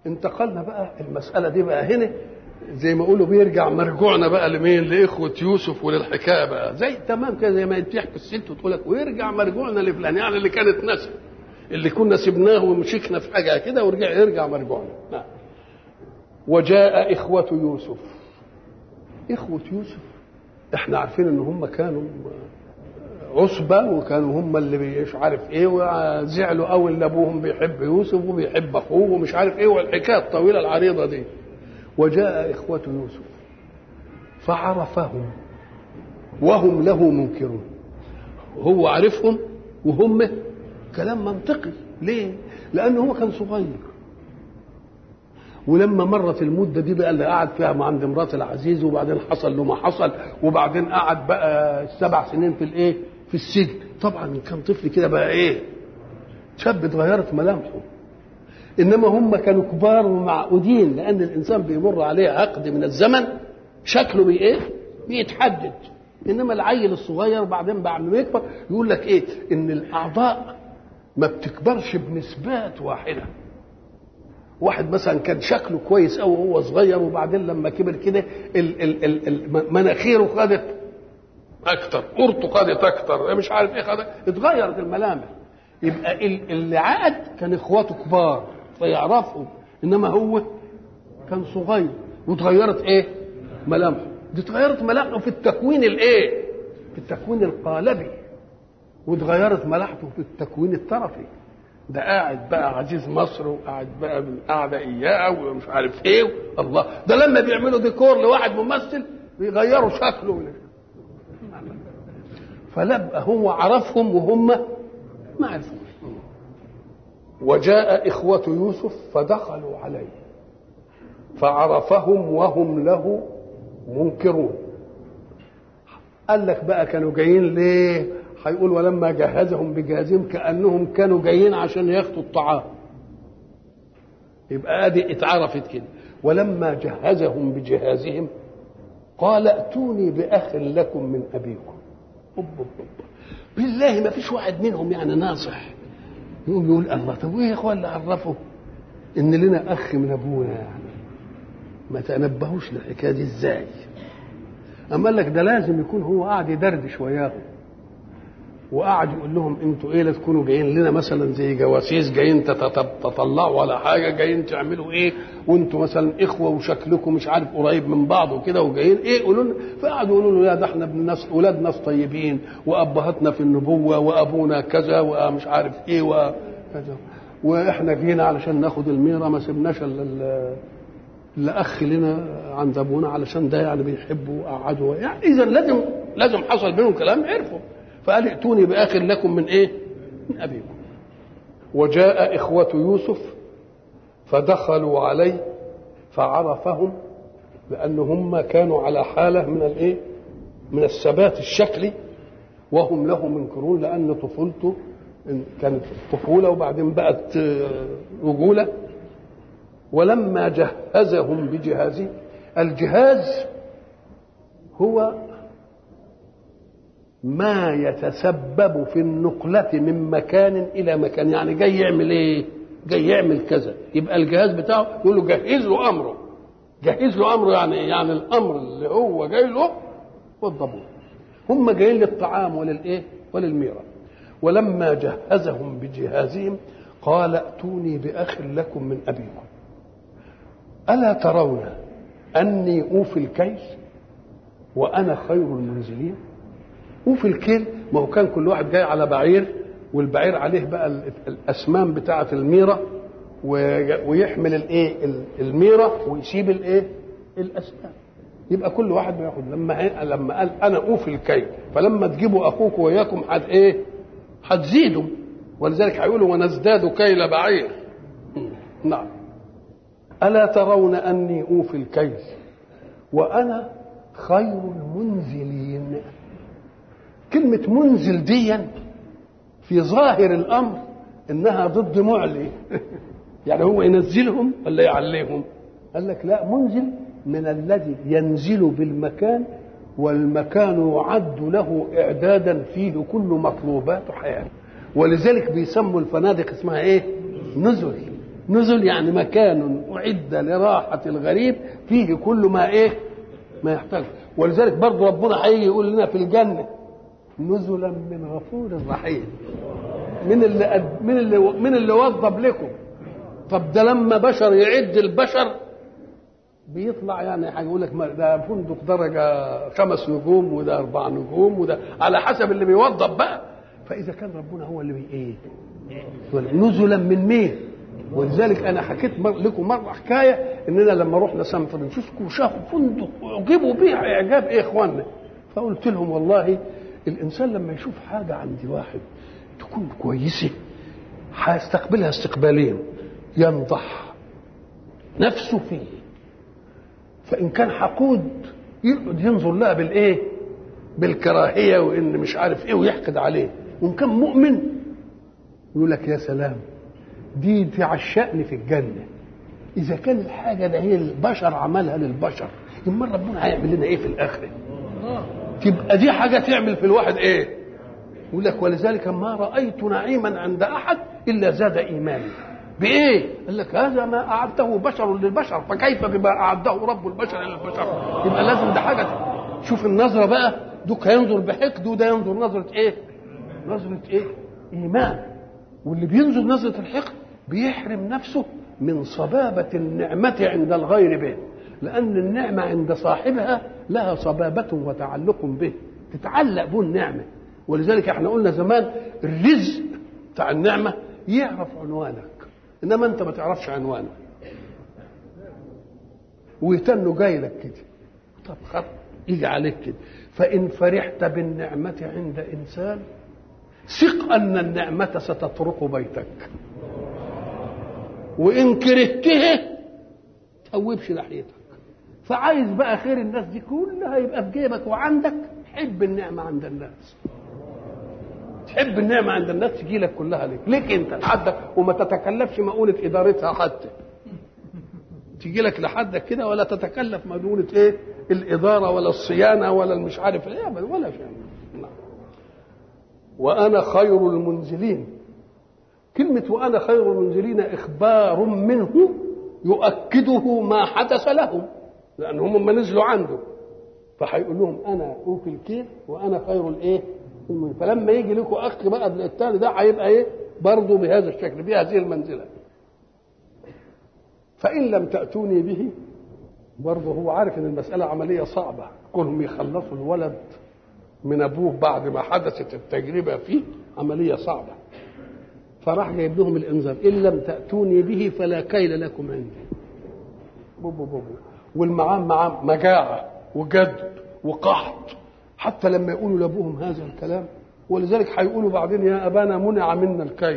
انتقلنا بقى المساله دي بقى هنا زي ما يقولوا بيرجع مرجوعنا بقى لمين لاخوه يوسف وللحكايه بقى زي تمام كده زي ما تحكي الست وتقول لك ويرجع مرجوعنا لفلان يعني اللي كانت نسب اللي كنا سبناه ومشيكنا في حاجه كده ورجع يرجع مرجوعنا نعم وجاء إخوة يوسف إخوة يوسف احنا عارفين ان هم كانوا عصبة وكانوا هم اللي مش عارف ايه وزعلوا قوي ان ابوهم بيحب يوسف وبيحب اخوه ومش عارف ايه والحكايه الطويله العريضه دي وجاء إخوة يوسف فعرفهم وهم له منكرون هو عرفهم وهم كلام منطقي ليه؟ لأنه هو كان صغير ولما مرت المده دي بقى اللي قعد فيها مع عند مرات العزيز وبعدين حصل له ما حصل وبعدين قعد بقى سبع سنين في الايه؟ في السجن طبعا كان طفل كده بقى ايه؟ شاب اتغيرت ملامحه انما هم كانوا كبار ومعقودين لان الانسان بيمر عليه عقد من الزمن شكله بي ايه؟ بيتحدد انما العيل الصغير بعدين بعد ما يكبر يقول لك ايه؟ ان الاعضاء ما بتكبرش بنسبات واحده واحد مثلا كان شكله كويس قوي وهو صغير وبعدين لما كبر كده مناخيره خدت اكتر قرطه خدت اكتر مش عارف ايه خدت اتغيرت الملامح يبقى اللي عقد كان اخواته كبار فيعرفهم انما هو كان صغير واتغيرت ايه ملامحه دي اتغيرت ملامحه في التكوين الايه في التكوين القالبي واتغيرت ملامحه في التكوين الطرفي ده قاعد بقى عزيز مصر وقاعد بقى قاعده اياه ومش عارف ايه الله ده لما بيعملوا ديكور لواحد ممثل بيغيروا شكله فلبقى هو عرفهم وهم ما عرفوش وجاء إخوة يوسف فدخلوا عليه فعرفهم وهم له منكرون قال لك بقى كانوا جايين ليه هيقول ولما جهزهم بجهازهم كانهم كانوا جايين عشان ياخدوا الطعام يبقى ادي اتعرفت كده ولما جهزهم بجهازهم قال ائتوني باخ لكم من ابيكم أوب أوب أوب. بالله ما فيش واحد منهم يعني ناصح يقوم يقول الله طب وايه يا اخوان اللي عرفوا ان لنا اخ من ابونا يعني ما تنبهوش للحكايه دي ازاي اما قال لك ده لازم يكون هو قاعد يدردش وياهم وقعد يقول لهم انتوا ايه لا تكونوا جايين لنا مثلا زي جواسيس جايين تطلعوا على حاجه جايين تعملوا ايه وانتوا مثلا اخوه وشكلكم مش عارف قريب من بعض وكده وجايين ايه قولوا لنا فقعدوا يقولوا له لا ده احنا ابن ناس اولاد ناس طيبين وابهاتنا في النبوه وابونا كذا ومش عارف ايه وكذا واحنا جينا علشان ناخد الميره ما سبناش الا الا اخ لنا عند ابونا علشان ده يعني بيحبه وقعدوا يعني اذا لازم لازم حصل بينهم كلام عرفوا فقال ائتوني باخ لكم من ايه؟ من ابيكم. وجاء اخوة يوسف فدخلوا عليه فعرفهم لان هم كانوا على حاله من الايه؟ من الثبات الشكلي وهم له منكرون لان طفولته كانت طفوله وبعدين بقت رجوله ولما جهزهم بجهازه الجهاز هو ما يتسبب في النقلة من مكان إلى مكان يعني جاي يعمل إيه جاي يعمل كذا يبقى الجهاز بتاعه يقول له جهز له أمره جهز له أمره يعني يعني الأمر اللي هو جاي له والضبط هم جايين للطعام وللإيه وللميرة ولما جهزهم بجهازهم قال ائتوني بأخ لكم من أبيكم ألا ترون أني أوفي الكيل وأنا خير المنزلين وفي الكيل ما هو كان كل واحد جاي على بعير والبعير عليه بقى الاسمام بتاعه الميره ويحمل الايه الميره ويسيب الايه الاسمام يبقى كل واحد بياخد لما لما قال انا اوفي الكيل فلما تجيبوا اخوك وياكم حد ايه هتزيدوا ولذلك هيقولوا ونزداد كيل بعير نعم الا ترون اني اوفي الكيل وانا خير المنزلين كلمة منزل ديا في ظاهر الأمر إنها ضد معلي يعني هو ينزلهم ولا يعليهم قال لك لا منزل من الذي ينزل بالمكان والمكان يعد له إعدادا فيه كل مطلوبات حياة ولذلك بيسموا الفنادق اسمها إيه نزل نزل يعني مكان أعد لراحة الغريب فيه كل ما إيه ما يحتاج ولذلك برضه ربنا هيجي يقول لنا في الجنة نزلا من غفور رحيم من اللي قد من اللي من اللي وضب لكم طب ده لما بشر يعد البشر بيطلع يعني هيقول لك ده فندق درجه خمس نجوم وده اربع نجوم وده على حسب اللي بيوضب بقى فاذا كان ربنا هو اللي بي ايه نزلا من مين ولذلك انا حكيت مر لكم مره حكايه اننا لما رحنا سان فرانسيسكو وشافوا فندق اعجبوا بيه اعجاب ايه اخواننا فقلت لهم والله الانسان لما يشوف حاجه عند واحد تكون كويسه هيستقبلها استقبالين ينضح نفسه فيه فان كان حقود يقعد ينظر لها بالايه بالكراهيه وان مش عارف ايه ويحقد عليه وان كان مؤمن يقول لك يا سلام دي في عشقني في الجنه اذا كان الحاجه ده هي البشر عملها للبشر امال ربنا هيعمل لنا ايه في الاخره تبقى دي حاجه تعمل في الواحد ايه يقول لك ولذلك ما رايت نعيما عند احد الا زاد ايماني بايه قال لك هذا ما اعده بشر للبشر فكيف بما اعده رب البشر للبشر يبقى لازم ده حاجه شوف النظره بقى دوك هينظر بحقد وده ينظر نظره ايه نظره ايه ايمان واللي بينظر نظره الحقد بيحرم نفسه من صبابه النعمه عند الغير به لان النعمه عند صاحبها لها صبابه وتعلق به تتعلق به النعمه ولذلك احنا قلنا زمان الرزق بتاع النعمه يعرف عنوانك انما انت ما تعرفش عنوانه ويتنه جاي لك كده طب خط يجي عليك كده فان فرحت بالنعمه عند انسان ثق ان النعمه ستطرق بيتك وان كرهته توبش ناحيتك فعايز بقى خير الناس دي كلها يبقى في جيبك وعندك حب النعمه عند الناس تحب النعمة عند الناس تجي لك كلها ليك ليك انت لحدك وما تتكلفش مؤونة ادارتها حتى تجي لك لحدك كده ولا تتكلف مؤونة ايه الادارة ولا الصيانة ولا المش عارف ايه ولا شيء وانا خير المنزلين كلمة وانا خير المنزلين اخبار منه يؤكده ما حدث لهم لان هم ما نزلوا عنده فهيقول لهم انا اوفي الكيل وانا خير الايه فلما يجي لكم اخ بقى الثاني ده هيبقى ايه برضه بهذا الشكل بهذه المنزله فان لم تاتوني به برضه هو عارف ان المساله عمليه صعبه كونهم يخلصوا الولد من ابوه بعد ما حدثت التجربه فيه عمليه صعبه فراح جايب لهم الانذار ان لم تاتوني به فلا كيل لكم عندي بوبو بوبو والمعام معاه مجاعه وجد وقحط حتى لما يقولوا لابوهم هذا الكلام ولذلك هيقولوا بعدين يا ابانا منع منا الكيل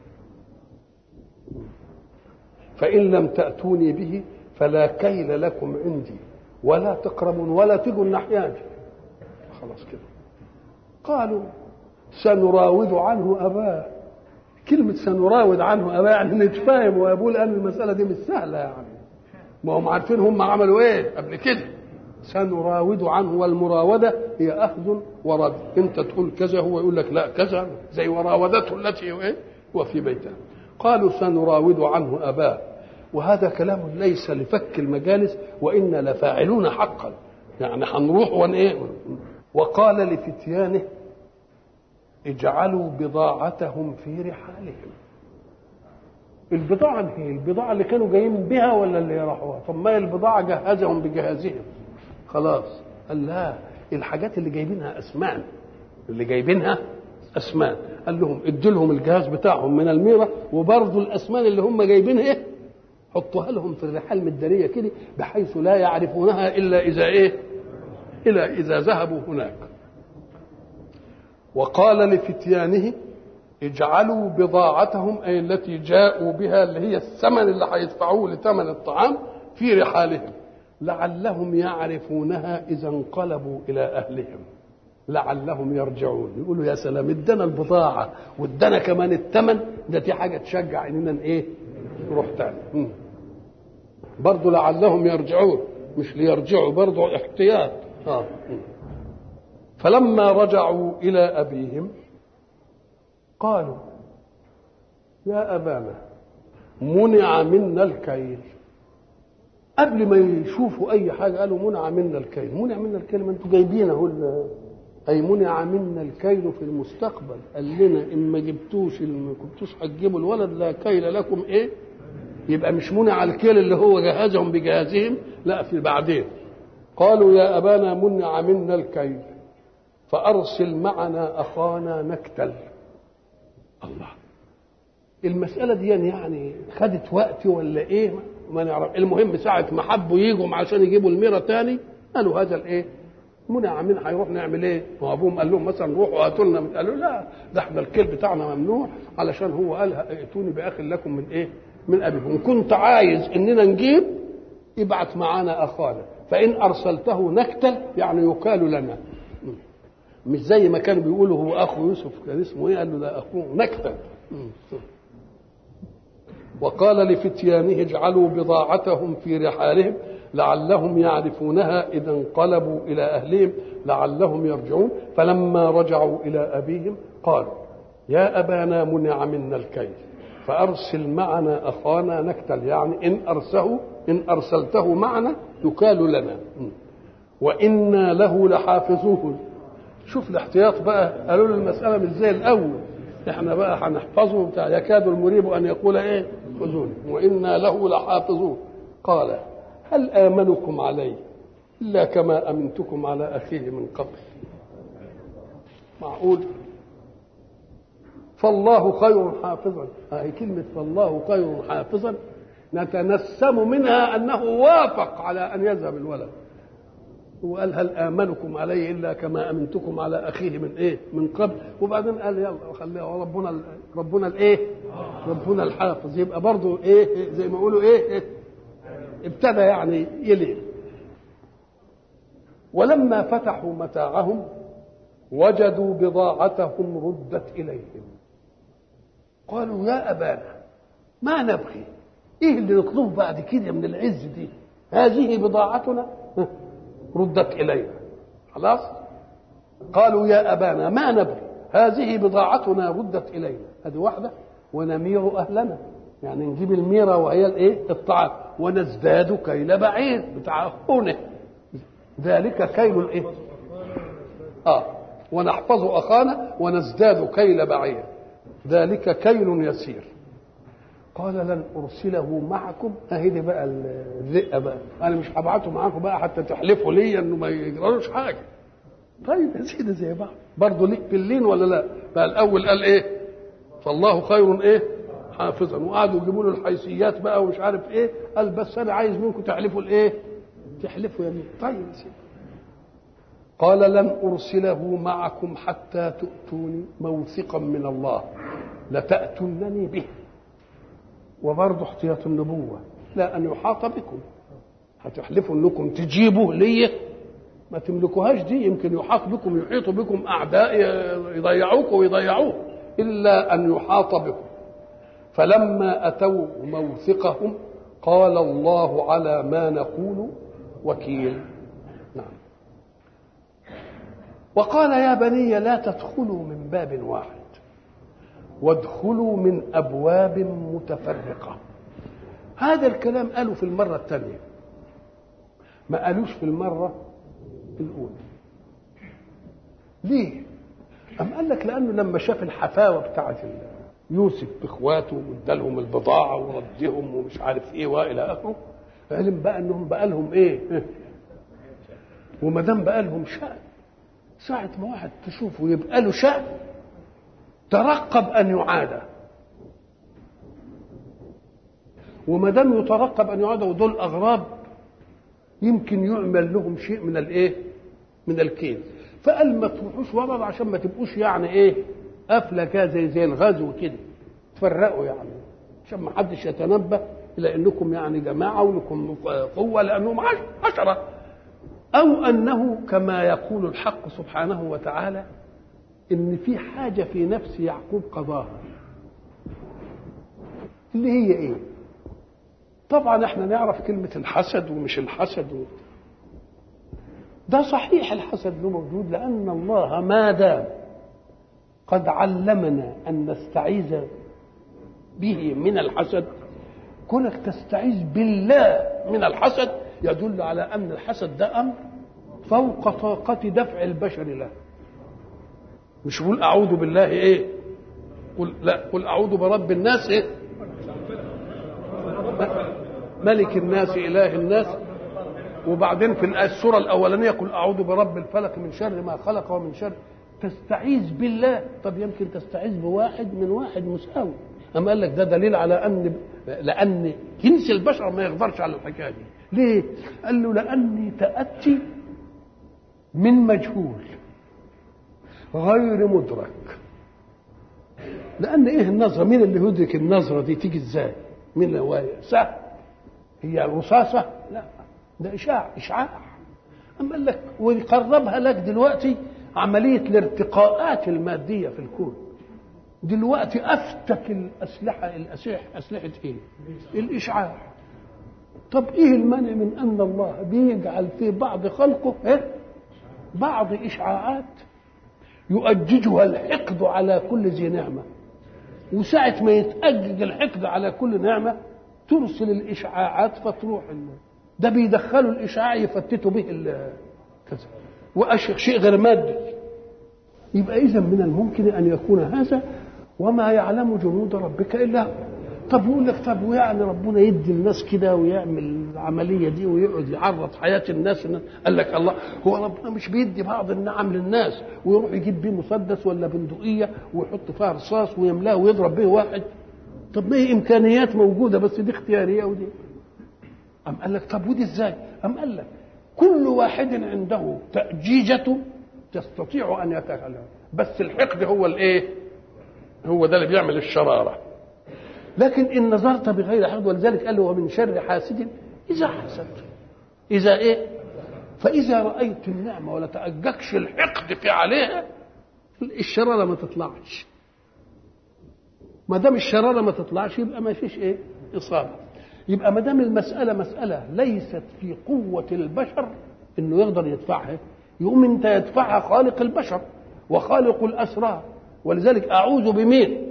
فان لم تاتوني به فلا كيل لكم عندي ولا تقربون ولا تجوا الناحية خلاص كده قالوا سنراود عنه اباه كلمة سنراود عنه اباه يعني نتفاهم وابوه لان المسألة دي مش سهلة يعني ما هم عارفين هم عملوا ايه قبل كده سنراود عنه والمراودة هي أخذ ورد أنت تقول كذا هو يقول لك لا كذا زي وراودته التي إيه وفي بيتها قالوا سنراود عنه أباه وهذا كلام ليس لفك المجالس وإنا لفاعلون حقا يعني هنروح ون إيه وقال لفتيانه اجعلوا بضاعتهم في رحالهم البضاعة هي البضاعة اللي كانوا جايين بها ولا اللي راحوها طب ما البضاعة جهزهم بجهازهم خلاص قال لا الحاجات اللي جايبينها اسمان اللي جايبينها اسمان قال لهم ادوا لهم الجهاز بتاعهم من الميره وبرضه الاسمان اللي هم جايبينها ايه حطوها لهم في الرحال المداريه كده بحيث لا يعرفونها الا اذا ايه الا اذا ذهبوا هناك وقال لفتيانه اجعلوا بضاعتهم اي التي جاءوا بها اللي هي الثمن اللي هيدفعوه لثمن الطعام في رحالهم لعلهم يعرفونها اذا انقلبوا الى اهلهم لعلهم يرجعون يقولوا يا سلام ادانا البضاعه وادانا كمان الثمن ده دي حاجه تشجع اننا ايه نروح تاني برضه لعلهم يرجعون مش ليرجعوا برضه احتياط آه. فلما رجعوا الى ابيهم قالوا يا ابانا منع منا الكيل قبل ما يشوفوا اي حاجه قالوا منع منا الكيل منع منا الكيل ما انتوا جايبين اهو اي منع منا الكيل في المستقبل قال لنا ان ما جبتوش ما كنتوش هتجيبوا الولد لا كيل لكم ايه يبقى مش منع الكيل اللي هو جهازهم بجهازهم لا في بعدين قالوا يا ابانا منع منا الكيل فارسل معنا اخانا نكتل الله المساله دي يعني خدت وقت ولا ايه ما نعرف المهم ساعه ما حبوا يجوا عشان يجيبوا الميره تاني قالوا هذا الايه منع من هيروح نعمل ايه؟ ما ابوهم قال لهم مثلا روحوا هاتوا لنا قالوا لا ده احنا الكيل بتاعنا ممنوع علشان هو قال ائتوني باخ لكم من ايه؟ من ابيكم كنت عايز اننا نجيب ابعت معانا اخانا فان ارسلته نكتل يعني يقال لنا مش زي ما كانوا بيقولوا هو اخو يوسف كان اسمه ايه؟ قال له ده اخوه نكتل وقال لفتيانه اجعلوا بضاعتهم في رحالهم لعلهم يعرفونها اذا انقلبوا الى اهلهم لعلهم يرجعون فلما رجعوا الى ابيهم قالوا يا ابانا منع منا الكيل فارسل معنا اخانا نكتل يعني ان ارسله ان ارسلته معنا يكال لنا وانا له لحافظون شوف الاحتياط بقى قالوا له المساله مش زي الاول احنا بقى هنحفظه بتاع يكاد المريب ان يقول ايه خذوني وانا له لحافظون قال هل امنكم عليه الا كما امنتكم على اخيه من قبل معقول فالله خير حافظا هذه كلمة فالله خير حافظا نتنسم منها أنه وافق على أن يذهب الولد وقال هل آمنكم عليه إلا كما أمنتكم على أخيه من إيه من قبل وبعدين قال يلا خليها ربنا ربنا الإيه ربنا الحافظ يبقى برضه إيه زي ما يقولوا إيه, إيه ابتدى يعني يلين ولما فتحوا متاعهم وجدوا بضاعتهم ردت إليهم قالوا يا أبانا ما نبغي إيه اللي نطلبه بعد كده من العز دي هذه بضاعتنا ردت إلينا خلاص قالوا يا أبانا ما نبغي هذه بضاعتنا ردت إلينا هذه واحدة ونمير أهلنا يعني نجيب الميرة وهي الايه الطعام ونزداد كيل بعير بتاع أخونه ذلك كيل الايه اه ونحفظ أخانا ونزداد كيل بعير ذلك كيل يسير قال لن ارسله معكم اهي دي بقى الذئه بقى انا مش هبعته معاكم بقى حتى تحلفوا لي انه ما يجرالوش حاجه طيب يا سيدي زي بعض برضه ليك في اللين ولا لا بقى الاول قال ايه فالله خير ايه حافظا وقعدوا يجيبوا له الحيثيات بقى ومش عارف ايه قال بس انا عايز منكم تحلفوا الايه تحلفوا يمين طيب يا سيدي قال لن ارسله معكم حتى تؤتوني موثقا من الله لتاتونني به وبرضه احتياط النبوة لا أن يحاط بكم هتحلفوا أنكم تجيبوا لي ما تملكوهاش دي يمكن يحاط بكم يحيط بكم أعداء يضيعوك ويضيعوه إلا أن يحاط بكم فلما أتوا موثقهم قال الله على ما نقول وكيل نعم وقال يا بني لا تدخلوا من باب واحد وادخلوا من ابواب متفرقه هذا الكلام قالوا في المره الثانيه ما قالوش في المره الاولى ليه أم قال لك لأنه لما شاف الحفاوة بتاعت يوسف بإخواته وادالهم البضاعة وردهم ومش عارف إيه وإلى آخره علم بقى إنهم بقى لهم إيه وما دام بقى لهم شأن ساعة ما واحد تشوفه يبقى له شأن ترقب ان يعاد وما دام يترقب ان يعاد ودول اغراب يمكن يعمل لهم شيء من الايه من الكيد فقال ما تروحوش ورا عشان ما تبقوش يعني ايه قافله كده زي زي الغزو كده تفرقوا يعني عشان ما حدش يتنبه الى انكم يعني جماعه ولكم قوه لانهم عشره او انه كما يقول الحق سبحانه وتعالى ان في حاجه في نفس يعقوب قضاها اللي هي ايه طبعا احنا نعرف كلمه الحسد ومش الحسد و... ده صحيح الحسد له موجود لان الله ما دام قد علمنا ان نستعيذ به من الحسد كونك تستعيذ بالله من الحسد يدل على ان الحسد ده امر فوق طاقة دفع البشر له مش بقول اعوذ بالله ايه قل لا قل اعوذ برب الناس ايه ملك الناس اله الناس وبعدين في السوره الاولانيه قل اعوذ برب الفلق من شر ما خلق ومن شر تستعيذ بالله طب يمكن تستعيذ بواحد من واحد مساوي اما قال لك ده دليل على ان لان جنس البشر ما يقدرش على الحكايه دي ليه قال له لاني تاتي من مجهول غير مدرك لان ايه النظره مين اللي يدرك النظره دي تيجي ازاي مين هو سهل هي رصاصه لا ده اشاع اشعاع اما قال لك ويقربها لك دلوقتي عمليه الارتقاءات الماديه في الكون دلوقتي افتك الاسلحه الاسلحه اسلحه ايه الاشعاع طب ايه المانع من ان الله بيجعل في بعض خلقه إيه؟ بعض اشعاعات يؤججها الحقد على كل ذي نعمه وساعة ما يتأجج الحقد على كل نعمة ترسل الإشعاعات فتروح ده بيدخلوا الإشعاع يفتتوا به كذا وأشياء شيء غير مادي يبقى إذا من الممكن أن يكون هذا وما يعلم جنود ربك إلا هو طب يقول لك طب ويعني ربنا يدي الناس كده ويعمل العمليه دي ويقعد يعرض حياه الناس قال لك الله هو ربنا مش بيدي بعض النعم للناس ويروح يجيب بيه مسدس ولا بندقيه ويحط فيها رصاص ويملاه ويضرب به واحد طب ما هي امكانيات موجوده بس دي اختياريه ودي أم قال لك طب ودي ازاي؟ أم قال لك كل واحد عنده تأجيجة تستطيع أن يتكلم بس الحقد هو الإيه؟ هو ده اللي بيعمل الشرارة لكن إن نظرت بغير حقد ولذلك قال له ومن شر حاسد إذا حسد إذا إيه؟ فإذا رأيت النعمة ولا تأجكش الحقد في عليها الشرارة ما تطلعش ما دام الشرارة ما تطلعش يبقى ما فيش إيه؟ إصابة يبقى ما دام المسألة مسألة ليست في قوة البشر إنه يقدر يدفعها يقوم أنت يدفعها خالق البشر وخالق الأسرار ولذلك أعوذ بمين؟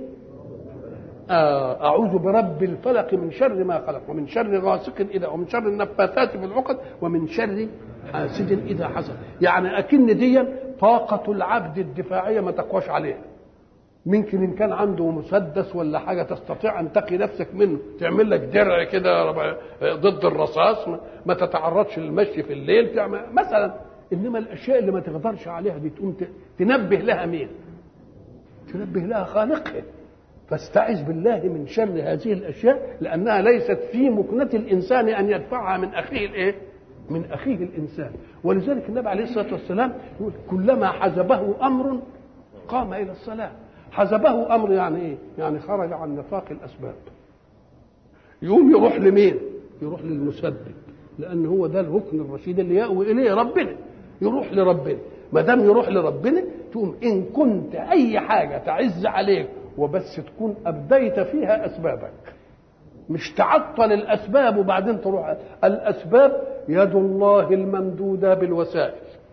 أعوذ برب الفلق من شر ما خلق ومن شر غاسق إذا ومن شر النفاثات في العقد ومن شر حاسد إذا حسد يعني أكن دي طاقة العبد الدفاعية ما تقواش عليها ممكن ان كان عنده مسدس ولا حاجه تستطيع ان تقي نفسك منه تعمل لك درع كده ضد الرصاص ما تتعرضش للمشي في الليل تعمل مثلا انما الاشياء اللي ما تقدرش عليها دي تقوم تنبه لها مين؟ تنبه لها خالقها فاستعذ بالله من شر هذه الاشياء لانها ليست في مكنه الانسان ان يدفعها من اخيه الايه؟ من اخيه الانسان ولذلك النبي عليه الصلاه والسلام يقول كلما حزبه امر قام الى الصلاه حزبه امر يعني ايه؟ يعني خرج عن نطاق الاسباب. يقوم يروح لمين؟ يروح للمسبب لان هو ده الركن الرشيد اللي يأوي اليه ربنا يروح لربنا ما دام يروح لربنا تقوم ان كنت اي حاجه تعز عليك وبس تكون ابديت فيها اسبابك مش تعطل الاسباب وبعدين تروح الاسباب يد الله الممدوده بالوسائل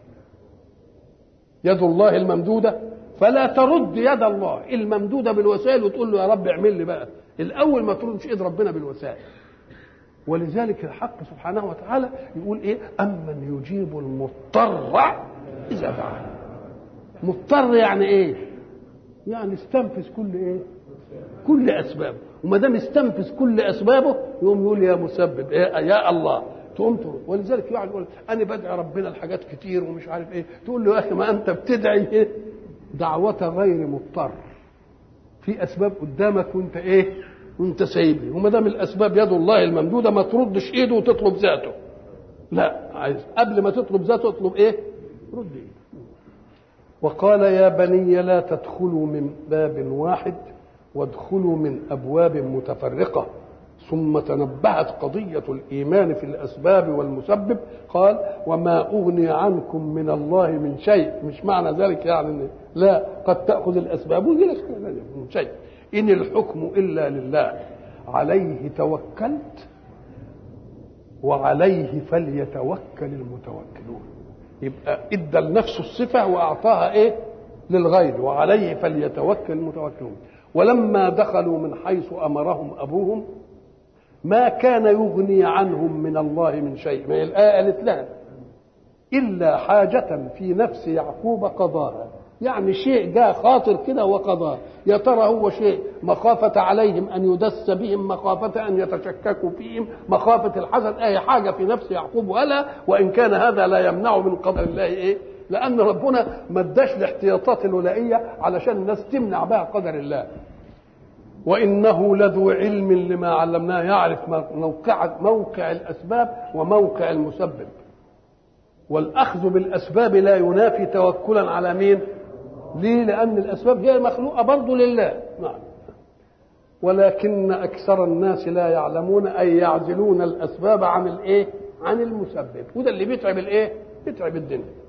يد الله الممدوده فلا ترد يد الله الممدوده بالوسائل وتقول له يا رب اعمل لي بقى الاول ما تردش ايد ربنا بالوسائل ولذلك الحق سبحانه وتعالى يقول ايه امن يجيب المضطر اذا دعاه مضطر يعني ايه يعني استنفذ كل ايه كل اسبابه وما دام استنفذ كل اسبابه يقوم يقول يا مسبب إيه يا الله تقوم تقول ولذلك يقعد يقول انا بدعي ربنا الحاجات كتير ومش عارف ايه تقول له يا اخي ما انت بتدعي ايه دعوة غير مضطر في اسباب قدامك وانت ايه وانت سايبه وما دام الاسباب يد الله الممدوده ما تردش ايده وتطلب ذاته لا عايز قبل ما تطلب ذاته اطلب ايه رد ايده وقال يا بني لا تدخلوا من باب واحد وادخلوا من ابواب متفرقه ثم تنبهت قضية الإيمان في الأسباب والمسبب قال وما أغني عنكم من الله من شيء مش معنى ذلك يعني لا قد تأخذ الأسباب ويجي لك من شيء إن الحكم إلا لله عليه توكلت وعليه فليتوكل المتوكلون يبقى ادى لنفسه الصفة وأعطاها إيه للغير وعليه فليتوكل المتوكلون ولما دخلوا من حيث أمرهم أبوهم ما كان يغني عنهم من الله من شيء ما هي الآية قالت لها إلا حاجة في نفس يعقوب قضاها يعني شيء جاء خاطر كده وقضاه يا ترى هو شيء مخافة عليهم أن يدس بهم مخافة أن يتشككوا فيهم مخافة الحسد أي حاجة في نفس يعقوب ولا وإن كان هذا لا يمنع من قدر الله إيه لأن ربنا ما اداش الاحتياطات الولائية علشان الناس تمنع بها قدر الله وإنه لذو علم لما علمناه يعرف موقع موقع الأسباب وموقع المسبب والأخذ بالأسباب لا ينافي توكلا على مين ليه لأن الأسباب هي مخلوقة برضه لله نعم ولكن أكثر الناس لا يعلمون أي يعزلون الأسباب عن الإيه عن المسبب وده اللي بيتعب الإيه بيتعب الدنيا